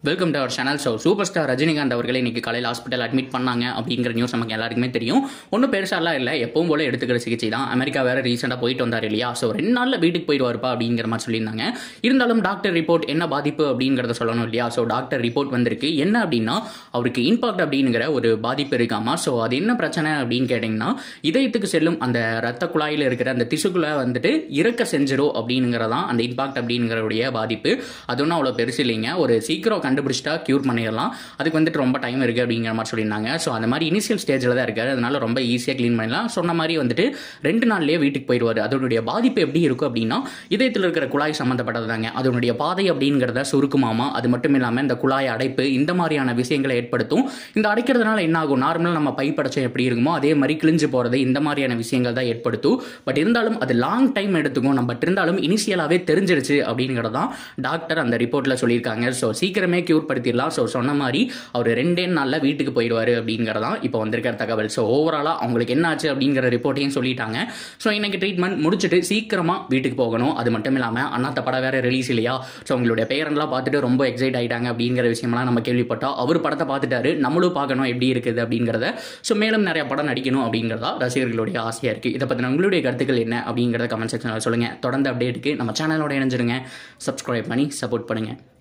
welcome to our channel so superstar Rajinikanth அவர்களை இன்னைக்கு காலையில் ஹாஸ்பிட்டல் அட்மிட் பண்ணாங்க அப்படிங்கிற நியூஸ் நமக்கு எல்லாருக்குமே தெரியும் ஒன்றும் பெருசாலாம் இல்லை எப்பவும் போல எடுத்துக்கிற சிகிச்சை தான் அமெரிக்கா வேற ரீசெண்டாக போயிட்டு வந்தார் இல்லையா ஸோ ரெண்டு நாளில் வீட்டுக்கு போயிடுவார்ப்பா அப்படிங்கிற மாதிரி சொல்லியிருந்தாங்க இருந்தாலும் டாக்டர் ரிப்போர்ட் என்ன பாதிப்பு அப்படிங்கிறத சொல்லணும் இல்லையா ஸோ டாக்டர் ரிப்போர்ட் வந்திருக்கு என்ன அப்படின்னா அவருக்கு இம்பாக்ட் அப்படிங்கிற ஒரு பாதிப்பு இருக்காமா ஸோ அது என்ன பிரச்சனை அப்படின்னு கேட்டிங்கன்னா இதயத்துக்கு செல்லும் அந்த ரத்த குழாயில் இருக்கிற அந்த திசுக்குள்ள வந்துட்டு இறக்க செஞ்சிரும் அப்படிங்கிறதான் அந்த இம்பாக்ட் அப்படிங்கிறவுடைய பாதிப்பு அது ஒன்றும் அவ்வளோ பெருசு இல்லைங்க ஒரு சீக்கிரம் கண்டுபிடிச்சிட்டா க்யூர் பண்ணிடலாம் அதுக்கு வந்துட்டு ரொம்ப டைம் இருக்குது அப்படிங்கிற மாதிரி சொல்லியிருந்தாங்க ஸோ அந்த மாதிரி இனிஷியல் ஸ்டேஜில் தான் இருக்காரு அதனால ரொம்ப ஈஸியாக க்ளீன் பண்ணிடலாம் சொன்ன மாதிரி வந்துட்டு ரெண்டு நாள்லேயே வீட்டுக்கு போயிடுவார் அதனுடைய பாதிப்பு எப்படி இருக்கும் அப்படின்னா இதயத்தில் இருக்கிற குழாய் சம்மந்தப்பட்டது தாங்க அதனுடைய பாதை அப்படிங்கிறத சுருக்குமாமா அது மட்டும் இல்லாமல் இந்த குழாய் அடைப்பு இந்த மாதிரியான விஷயங்களை ஏற்படுத்தும் இந்த அடைக்கிறதுனால என்ன ஆகும் நார்மலாக நம்ம பைப்படைச்சம் எப்படி இருக்குமோ அதே மாதிரி கிழிஞ்சு போகிறது இந்த மாதிரியான விஷயங்கள் தான் ஏற்படுத்தும் பட் இருந்தாலும் அது லாங் டைம் எடுத்துக்கும் நம்ம பட் இருந்தாலும் இனிஷியலாகவே தெரிஞ்சிருச்சு அப்படிங்கிறதான் டாக்டர் அந்த ரிப்போர்ட்டில் சொல்லியிருக்காங்க ஸோ சீக்கிரமே க்யூர் படுத்திடலாம் ஸோ சொன்ன மாதிரி அவர் ரெண்டே நாளில் வீட்டுக்கு போயிடுவார் அப்படிங்கிறதான் இப்போ வந்திருக்கிற தகவல் ஸோ ஓவராலாக அவங்களுக்கு என்ன ஆச்சு அப்படிங்கிற ரிப்போர்ட்டையும் சொல்லிட்டாங்க ஸோ இன்னைக்கு ட்ரீட்மெண்ட் முடிச்சுட்டு சீக்கிரமாக வீட்டுக்கு போகணும் அது மட்டும் இல்லாமல் அண்ணாத்த படம் வேற ரிலீஸ் இல்லையா ஸோ உங்களுடைய பேரன்லாம் பார்த்துட்டு ரொம்ப எக்ஸைட் ஆகிட்டாங்க அப்படிங்கிற விஷயம்லாம் நம்ம கேள்விப்பட்டோம் அவர் படத்தை பார்த்துட்டாரு நம்மளும் பார்க்கணும் எப்படி இருக்குது அப்படிங்கிறத ஸோ மேலும் நிறைய படம் நடிக்கணும் அப்படிங்கிறதா ரசிகர்களுடைய ஆசையாக இருக்குது இதை பற்றின உங்களுடைய கருத்துக்கள் என்ன அப்படிங்கிறத கமெண்ட் செக்ஷனில் சொல்லுங்கள் தொடர்ந்து அப்டேட்டுக்கு நம்ம சேனலோட இணைஞ்சிருங்க சப்ஸ்கிரைப் பண்ணி சப்போர்ட் பண்ணுங்கள்